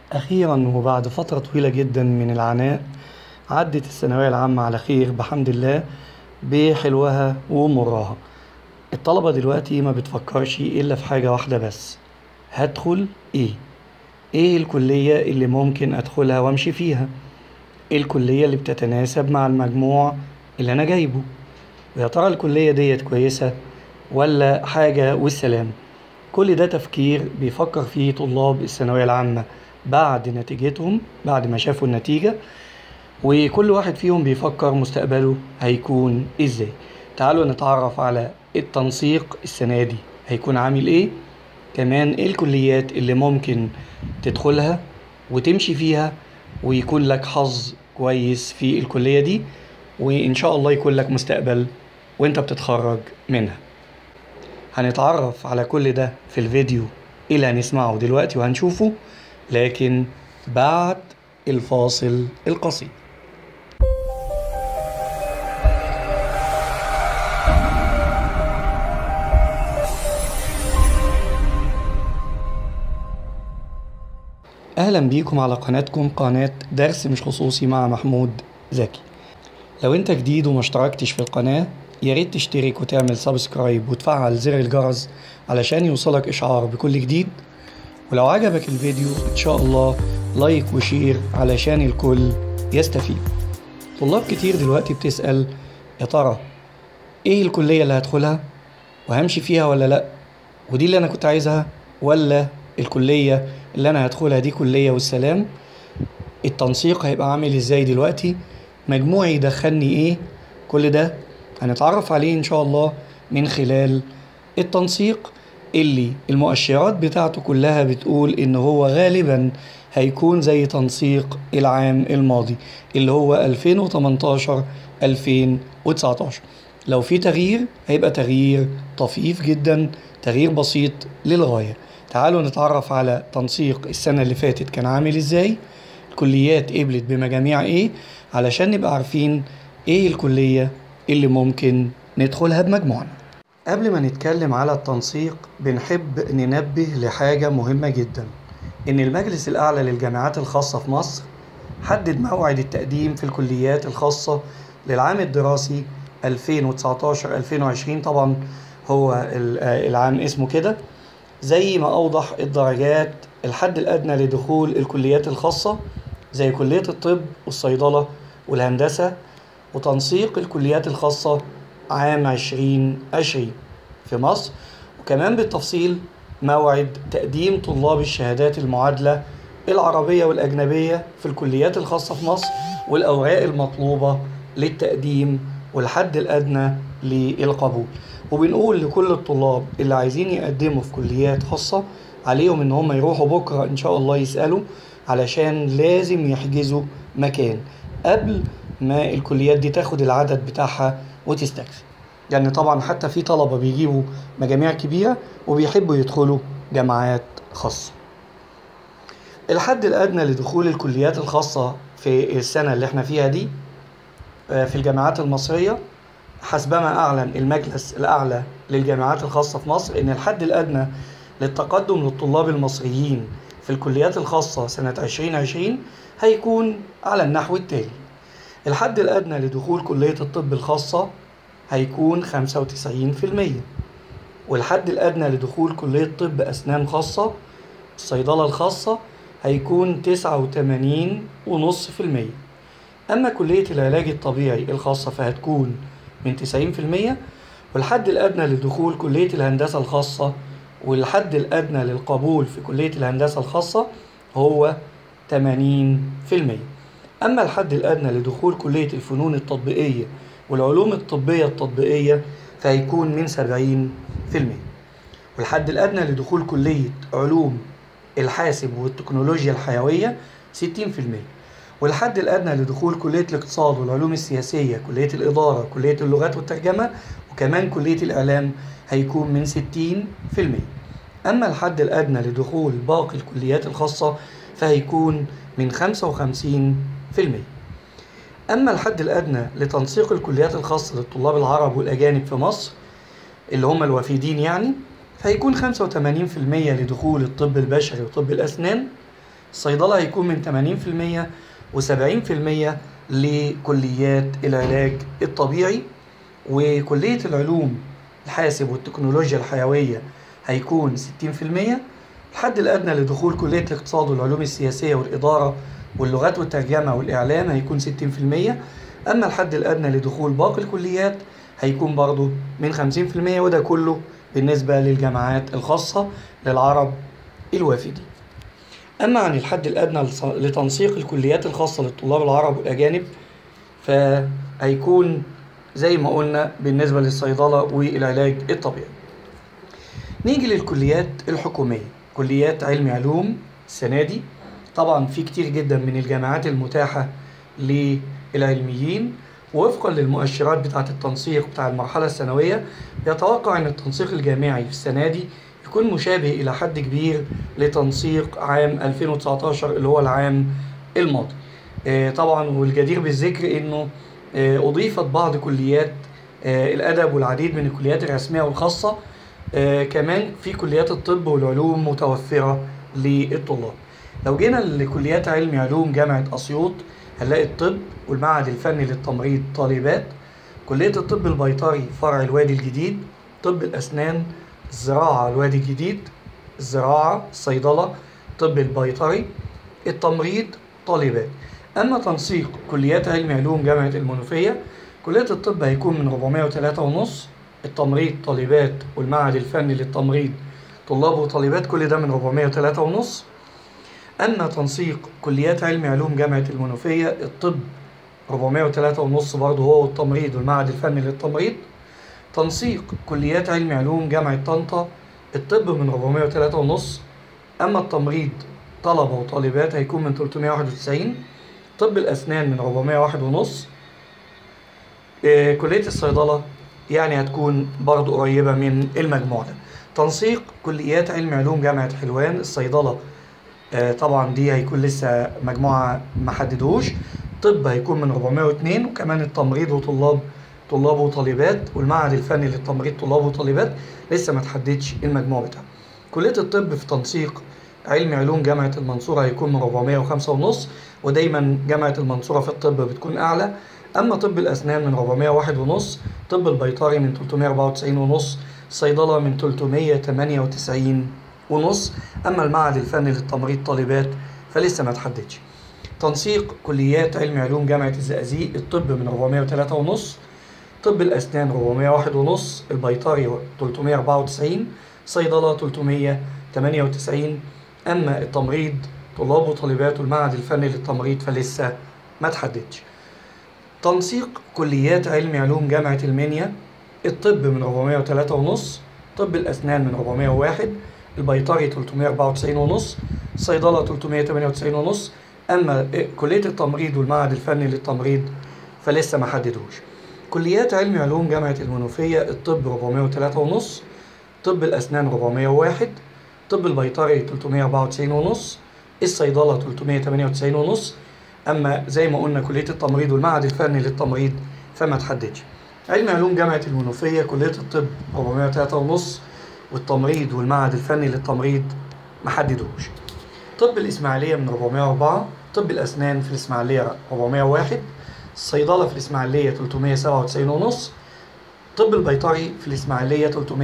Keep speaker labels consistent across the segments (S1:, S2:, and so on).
S1: أخيرا وبعد فترة طويلة جدا من العناء عدت الثانوية العامة على خير بحمد الله بحلوها ومرها الطلبة دلوقتي ما بتفكرش إلا في حاجة واحدة بس هدخل إيه؟ إيه الكلية اللي ممكن أدخلها وأمشي فيها؟ إيه الكلية اللي بتتناسب مع المجموع اللي أنا جايبه؟ ويا ترى الكلية ديت كويسة ولا حاجة والسلام؟ كل ده تفكير بيفكر فيه طلاب الثانوية العامة بعد نتيجتهم بعد ما شافوا النتيجة وكل واحد فيهم بيفكر مستقبله هيكون ازاي تعالوا نتعرف على التنسيق السنة دي هيكون عامل ايه كمان ايه الكليات اللي ممكن تدخلها وتمشي فيها ويكون لك حظ كويس في الكلية دي وإن شاء الله يكون لك مستقبل وانت بتتخرج منها هنتعرف على كل ده في الفيديو اللي هنسمعه دلوقتي وهنشوفه لكن بعد الفاصل القصير اهلا بيكم على قناتكم قناة درس مش خصوصي مع محمود زكي لو انت جديد وما اشتركتش في القناة يا ريت تشترك وتعمل سبسكرايب وتفعل زر الجرس علشان يوصلك اشعار بكل جديد ولو عجبك الفيديو ان شاء الله لايك وشير علشان الكل يستفيد طلاب كتير دلوقتي بتسأل يا ترى ايه الكلية اللي هدخلها وهمشي فيها ولا لا ودي اللي انا كنت عايزها ولا الكلية اللي انا هدخلها دي كلية والسلام التنسيق هيبقى عامل ازاي دلوقتي مجموعي يدخلني ايه كل ده هنتعرف عليه ان شاء الله من خلال التنسيق اللي المؤشرات بتاعته كلها بتقول ان هو غالبا هيكون زي تنسيق العام الماضي اللي هو 2018 2019 لو في تغيير هيبقى تغيير طفيف جدا تغيير بسيط للغاية تعالوا نتعرف على تنسيق السنة اللي فاتت كان عامل ازاي الكليات قبلت بمجاميع ايه علشان نبقى عارفين ايه الكلية اللي ممكن ندخلها بمجموعنا قبل ما نتكلم على التنسيق بنحب ننبه لحاجة مهمة جدا إن المجلس الأعلى للجامعات الخاصة في مصر حدد موعد التقديم في الكليات الخاصة للعام الدراسي 2019-2020 طبعا هو العام اسمه كده زي ما أوضح الدرجات الحد الأدنى لدخول الكليات الخاصة زي كلية الطب والصيدلة والهندسة وتنسيق الكليات الخاصة عام 2020 في مصر وكمان بالتفصيل موعد تقديم طلاب الشهادات المعادلة العربية والأجنبية في الكليات الخاصة في مصر والأوراق المطلوبة للتقديم والحد الأدنى للقبول وبنقول لكل الطلاب اللي عايزين يقدموا في كليات خاصة عليهم ان هم يروحوا بكرة ان شاء الله يسألوا علشان لازم يحجزوا مكان قبل ما الكليات دي تاخد العدد بتاعها وتستكفي يعني طبعا حتى في طلبة بيجيبوا مجاميع كبيرة وبيحبوا يدخلوا جامعات خاصة الحد الأدنى لدخول الكليات الخاصة في السنة اللي احنا فيها دي في الجامعات المصرية حسبما أعلن المجلس الأعلى للجامعات الخاصة في مصر إن الحد الأدنى للتقدم للطلاب المصريين في الكليات الخاصة سنة 2020 هيكون على النحو التالي الحد الأدنى لدخول كلية الطب الخاصة هيكون 95% والحد الأدنى لدخول كلية طب أسنان خاصة الصيدلة الخاصة هيكون 89.5% أما كلية العلاج الطبيعي الخاصة فهتكون من 90% والحد الأدنى لدخول كلية الهندسة الخاصة والحد الأدنى للقبول في كلية الهندسة الخاصة هو 80% أما الحد الأدنى لدخول كلية الفنون التطبيقية والعلوم الطبية التطبيقية فهيكون من 70% والحد الأدنى لدخول كلية علوم الحاسب والتكنولوجيا الحيوية 60% والحد الأدنى لدخول كلية الاقتصاد والعلوم السياسية كلية الإدارة كلية اللغات والترجمة وكمان كلية الإعلام هيكون من 60% أما الحد الأدنى لدخول باقي الكليات الخاصة فهيكون من 55% أما الحد الأدنى لتنسيق الكليات الخاصة للطلاب العرب والأجانب في مصر اللي هم الوافدين يعني فهيكون 85% لدخول الطب البشري وطب الأسنان الصيدلة هيكون من 80% و70% لكليات العلاج الطبيعي وكلية العلوم الحاسب والتكنولوجيا الحيوية هيكون 60% الحد الأدنى لدخول كلية الاقتصاد والعلوم السياسية والإدارة واللغات والترجمة والإعلام هيكون 60% أما الحد الأدنى لدخول باقي الكليات هيكون برضو من 50% وده كله بالنسبة للجامعات الخاصة للعرب الوافدين أما عن الحد الأدنى لص- لتنسيق الكليات الخاصة للطلاب العرب والأجانب فهيكون زي ما قلنا بالنسبة للصيدلة والعلاج الطبيعي نيجي للكليات الحكومية كليات علم علوم السنة دي طبعا في كتير جدا من الجامعات المتاحة للعلميين ووفقا للمؤشرات بتاعة التنسيق بتاع المرحلة الثانوية يتوقع أن التنسيق الجامعي في السنة دي يكون مشابه إلى حد كبير لتنسيق عام 2019 اللي هو العام الماضي آه، طبعا والجدير بالذكر أنه آه، أضيفت بعض كليات آه، الأدب والعديد من الكليات الرسمية والخاصة آه، كمان في كليات الطب والعلوم متوفرة للطلاب لو جينا لكليات علم علوم جامعة أسيوط هنلاقي الطب والمعهد الفني للتمريض طالبات كلية الطب البيطري فرع الوادي الجديد طب الأسنان الزراعة الوادي الجديد الزراعة الصيدلة طب البيطري التمريض طالبات أما تنسيق كليات علم علوم جامعة المنوفية كلية الطب هيكون من 403 ونص التمريض طالبات والمعهد الفني للتمريض طلاب وطالبات كل ده من 403 ونص أما تنسيق كليات علم علوم جامعة المنوفية الطب 403 ونص برضه هو التمريض والمعهد الفني للتمريض تنسيق كليات علم علوم جامعة طنطا الطب من 403 ونص أما التمريض طلبة وطالبات هيكون من 391 طب الأسنان من 401 ونص آه، كلية الصيدلة يعني هتكون برضو قريبة من المجموع ده تنسيق كليات علم علوم جامعة حلوان الصيدلة آه، طبعا دي هيكون لسه مجموعة ما حددوش طب هيكون من 402 وكمان التمريض وطلاب طلاب وطالبات والمعهد الفني للتمريض طلاب وطالبات لسه ما تحددش المجموع بتاعه كلية الطب في تنسيق علم علوم جامعة المنصورة هيكون من 405 ونص ودايما جامعة المنصورة في الطب بتكون أعلى أما طب الأسنان من 401 ونص طب البيطري من 394 ونص صيدلة من 398 ونص أما المعهد الفني للتمريض طالبات فلسه ما تحددش تنسيق كليات علم علوم جامعة الزقازيق الطب من 403 ونص طب الأسنان 401 ونص البيطري 394 صيدلة 398 أما التمريض طلاب وطالبات والمعهد الفني للتمريض فلسه ما تحددش تنسيق كليات علم علوم جامعة المنيا الطب من 403 ونص طب الأسنان من 401 البيطري 394 ونص صيدلة 398 ونص أما كلية التمريض والمعهد الفني للتمريض فلسه ما حددوش كليات علم علوم جامعة المنوفية الطب 403 ونص طب الأسنان 401 طب البيطري 394 ونص الصيدلة 398 ونص أما زي ما قلنا كلية التمريض والمعهد الفني للتمريض فما تحددش علم علوم جامعة المنوفية كلية الطب 403 ونص والتمريض والمعهد الفني للتمريض ما حددوش طب الإسماعيلية من 404 طب الأسنان في الإسماعيلية 401 الصيدلة في الإسماعيلية 397 ونص طب البيطري في الإسماعيلية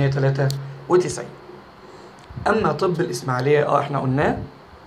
S1: 393 أما طب الإسماعيلية اه احنا قلناه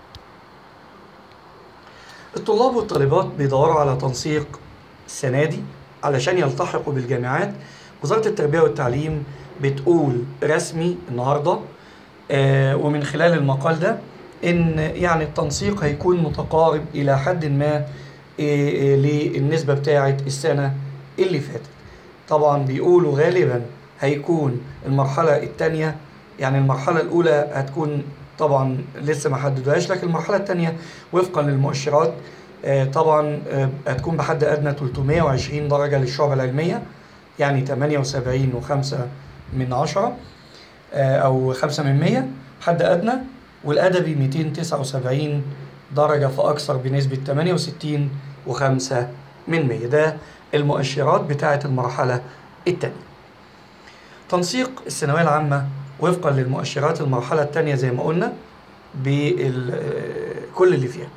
S1: الطلاب والطالبات بيدوروا على تنسيق السنة دي علشان يلتحقوا بالجامعات وزارة التربية والتعليم بتقول رسمي النهاردة آه ومن خلال المقال ده إن يعني التنسيق هيكون متقارب إلى حد ما آه آه للنسبة بتاعة السنة اللي فاتت طبعا بيقولوا غالبا هيكون المرحلة الثانية يعني المرحلة الأولى هتكون طبعا لسه ما حددوهاش لكن المرحلة الثانية وفقا للمؤشرات آه، طبعا آه، هتكون بحد أدنى 320 درجة للشعب العلمية يعني 78 وخمسة من عشرة آه، أو خمسة من مية حد أدنى والأدبي 279 درجة فأكثر بنسبة 68 وخمسة من مية ده المؤشرات بتاعة المرحلة الثانية تنسيق الثانوية العامة وفقا للمؤشرات المرحلة الثانية زي ما قلنا كل اللي فيها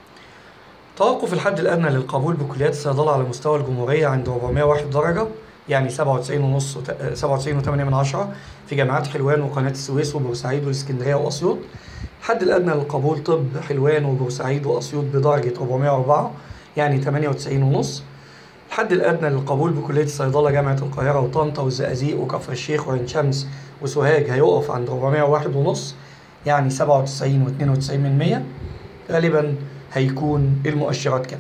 S1: توقف الحد الأدنى للقبول بكليات الصيدلة على مستوى الجمهورية عند 401 درجة يعني 97 ونص 97 و8 من عشرة في جامعات حلوان وقناة السويس وبورسعيد والإسكندرية وأسيوط الحد الأدنى للقبول طب حلوان وبورسعيد وأسيوط بدرجة 404 يعني 98 ونص الحد الأدنى للقبول بكلية الصيدلة جامعة القاهرة وطنطا والزقازيق وكفر الشيخ وعين شمس وسوهاج هيقف عند 401 ونص يعني 97 و92 من 100 غالبا هيكون المؤشرات كده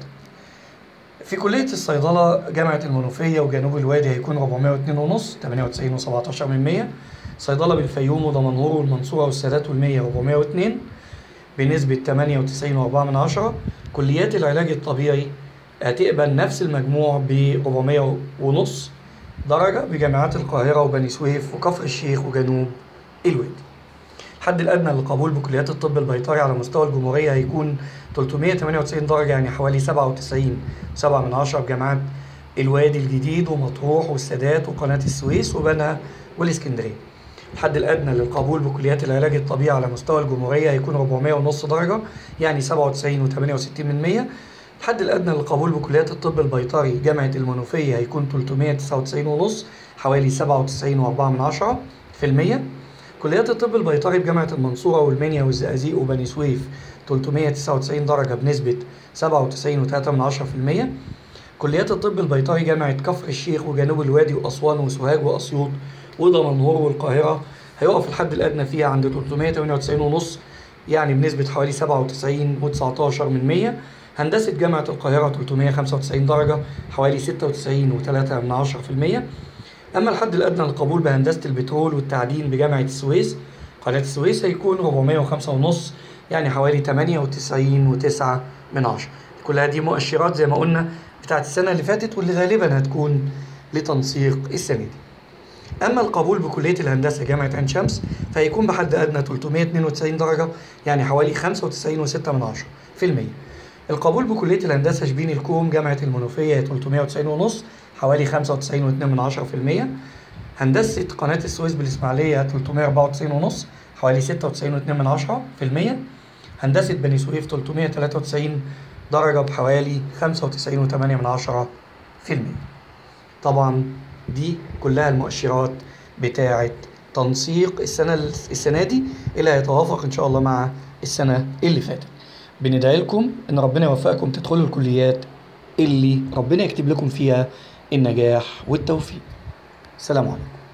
S1: في كلية الصيدلة جامعة المنوفية وجنوب الوادي هيكون 402 ونص 98 و17 من 100 صيدلة بالفيوم ودمنهور والمنصورة والسادات والمية 402 بنسبة 98 و4 من عشرة كليات العلاج الطبيعي هتقبل نفس المجموع ب 400 ونص درجة بجامعات القاهرة وبني سويف وكفر الشيخ وجنوب الوادي الحد الأدنى للقبول بكليات الطب البيطري على مستوى الجمهورية هيكون 398 درجة يعني حوالي 97 7 من عشرة بجامعات الوادي الجديد ومطروح والسادات وقناة السويس وبنها والإسكندرية الحد الأدنى للقبول بكليات العلاج الطبيعي على مستوى الجمهورية هيكون 400 ونص درجة يعني 97 و68 من 100 الحد الأدنى للقبول بكليات الطب البيطري جامعة المنوفية هيكون 399 ونص حوالي 97 و4 من عشرة في المية كليات الطب البيطري بجامعة المنصورة والمنيا والزقازيق وبني سويف 399 درجة بنسبة 97 و3 من عشرة في المية كليات الطب البيطري جامعة كفر الشيخ وجنوب الوادي وأسوان وسوهاج وأسيوط ودمنهور والقاهرة هيقف الحد الأدنى فيها عند 398 ونص يعني بنسبة حوالي 97 و19 من 100 هندسة جامعة القاهرة 395 درجة حوالي 96 و3 من 10 في المية أما الحد الأدنى للقبول بهندسة البترول والتعدين بجامعة السويس قناة السويس هيكون 405 ونص يعني حوالي 98 و9 من 10 كلها دي مؤشرات زي ما قلنا بتاعت السنة اللي فاتت واللي غالبا هتكون لتنسيق السنة دي أما القبول بكلية الهندسة جامعة عين شمس فهيكون بحد أدنى 392 درجة يعني حوالي 95 و6 من 10 في المية القبول بكلية الهندسة شبين الكوم جامعة المنوفية 390 ونص حوالي 95 و2 من 10 في المية هندسة قناة السويس بالإسماعيلية 394 ونص حوالي 96 و2 من 10 في المية هندسة بني سويف 393 درجة بحوالي 95 و8 من 10 في المية طبعا دي كلها المؤشرات بتاعة تنسيق السنة السنة دي اللي هيتوافق إن شاء الله مع السنة اللي فاتت بندعي لكم إن ربنا يوفقكم تدخلوا الكليات اللي ربنا يكتب لكم فيها النجاح والتوفيق السلام عليكم